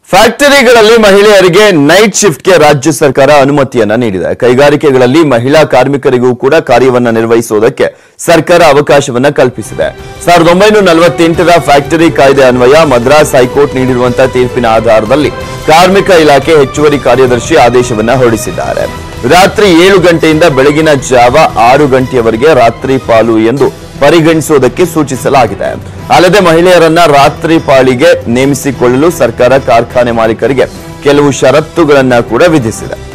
ಫ್ಯಾಕ್ಟರಿಗಳಲ್ಲಿ ಮಹಿಳೆಯರಿಗೆ ನೈಟ್ ಶಿಫ್ಟ್ಗೆ ರಾಜ್ಯ ಸರ್ಕಾರ ಅನುಮತಿಯನ್ನ ನೀಡಿದೆ ಕೈಗಾರಿಕೆಗಳಲ್ಲಿ ಮಹಿಳಾ ಕಾರ್ಮಿಕರಿಗೂ ಕೂಡ ಕಾರ್ಯವನ್ನ ನಿರ್ವಹಿಸುವುದಕ್ಕೆ ಸರ್ಕಾರ ಅವಕಾಶವನ್ನ ಕಲ್ಪಿಸಿದೆ ಸಾವಿರದ ಒಂಬೈನೂರ ನಲವತ್ತೆಂಟರ ಫ್ಯಾಕ್ಟರಿ ಕಾಯ್ದೆ ಅನ್ವಯ ಮದ್ರಾಸ್ ಹೈಕೋರ್ಟ್ ನೀಡಿರುವಂತಹ ತೀರ್ಪಿನ ಆಧಾರದಲ್ಲಿ ಕಾರ್ಮಿಕ ಇಲಾಖೆ ಹೆಚ್ಚುವರಿ ಕಾರ್ಯದರ್ಶಿ ಆದೇಶವನ್ನ ಹೊರಡಿಸಿದ್ದಾರೆ ರಾತ್ರಿ ಏಳು ಗಂಟೆಯಿಂದ ಬೆಳಗಿನ ಜಾವ ಆರು ಗಂಟೆಯವರೆಗೆ ರಾತ್ರಿ ಪಾಲು ಎಂದು ಪರಿಗಣಿಸುವುದಕ್ಕೆ ಸೂಚಿಸಲಾಗಿದೆ ಅಲ್ಲದೆ ಮಹಿಳೆಯರನ್ನ ರಾತ್ರಿ ಪಾಳಿಗೆ ನೇಮಿಸಿಕೊಳ್ಳಲು ಸರ್ಕಾರ ಕಾರ್ಖಾನೆ ಮಾಲೀಕರಿಗೆ ಕೆಲವು ಷರತ್ತುಗಳನ್ನ ಕೂಡ ವಿಧಿಸಿದೆ